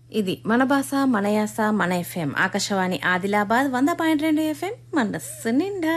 ఇది మన భాష మన యాస మన ఎఫ్ఎం ఆకాశవాణి ఆదిలాబాద్ వంద పాయింట్ రెండు ఎఫ్ఎం మనస్సు నిండా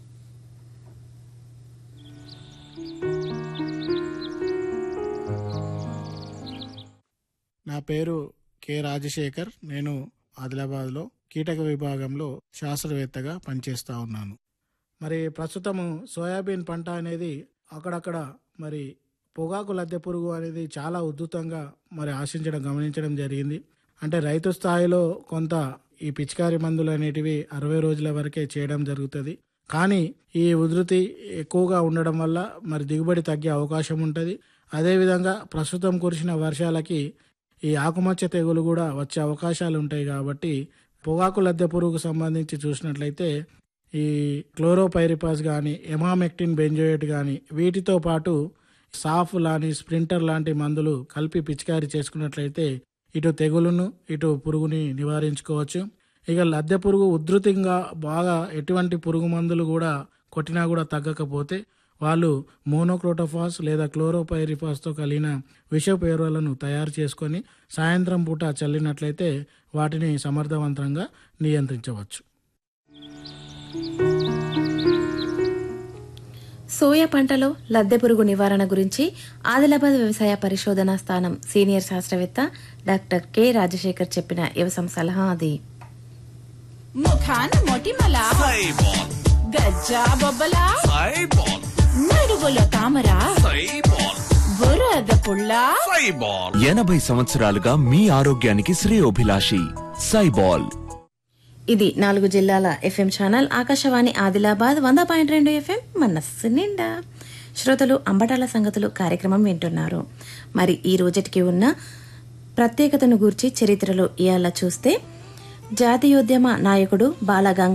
నా పేరు కె రాజశేఖర్ నేను ఆదిలాబాద్లో కీటక విభాగంలో శాస్త్రవేత్తగా పనిచేస్తూ ఉన్నాను మరి ప్రస్తుతము సోయాబీన్ పంట అనేది అక్కడక్కడ మరి పొగాకు లద్దె పురుగు అనేది చాలా ఉధృతంగా మరి ఆశించడం గమనించడం జరిగింది అంటే రైతు స్థాయిలో కొంత ఈ పిచికారి మందులు అనేటివి అరవై రోజుల వరకే చేయడం జరుగుతుంది కానీ ఈ ఉధృతి ఎక్కువగా ఉండడం వల్ల మరి దిగుబడి తగ్గే అవకాశం ఉంటుంది అదేవిధంగా ప్రస్తుతం కురిసిన వర్షాలకి ఈ ఆకుమచ్చ తెగులు కూడా వచ్చే అవకాశాలు ఉంటాయి కాబట్టి పొగాకు లద్దె పురుగుకు సంబంధించి చూసినట్లయితే ఈ క్లోరోపైరిపాస్ కానీ ఎమామెక్టిన్ బెంజోయేట్ కానీ వీటితో పాటు సాఫ్ లాని స్ప్రింటర్ లాంటి మందులు కలిపి పిచికారీ చేసుకున్నట్లయితే ఇటు తెగులును ఇటు పురుగుని నివారించుకోవచ్చు ఇక లద్దె పురుగు ఉధృతంగా బాగా ఎటువంటి పురుగు మందులు కూడా కొట్టినా కూడా తగ్గకపోతే వాళ్ళు మోనోక్రోటోఫాస్ లేదా క్లోరోపైరిఫాస్తో కలిగిన విషపు ఎరువులను తయారు చేసుకొని సాయంత్రం పూట చల్లినట్లయితే వాటిని సమర్థవంతంగా నియంత్రించవచ్చు సోయా పంటలో లద్దె పురుగు నివారణ గురించి ఆదిలాబాద్ వ్యవసాయ పరిశోధనా స్థానం సీనియర్ శాస్త్రవేత్త డాక్టర్ కె రాజశేఖర్ చెప్పిన వ్యవసాయ సలహా అది ముఖాన మొటిమల సైబాల్ గజ్జా బొబ్బల సైబాల్ నడుగుల తామర సైబాల్ బురద పుల్ల సైబాల్ ఎనభై సంవత్సరాలుగా మీ ఆరోగ్యానికి శ్రేయోభిలాషి సైబాల్ ఇది నాలుగు జిల్లాల ఎఫ్ఎం ఛానల్ ఆకాశవాణి ఆదిలాబాద్ వంద పాయింట్ రెండు ఎఫ్ఎం మనస్సు నిండా శ్రోతలు అంబటాల సంగతులు కార్యక్రమం వింటున్నారు మరి ఈ రోజుటికి ఉన్న ప్రత్యేకతను గూర్చి చరిత్రలో ఇయాల చూస్తే జాతీయోద్యమ నాయకుడు బాలగంగాధర్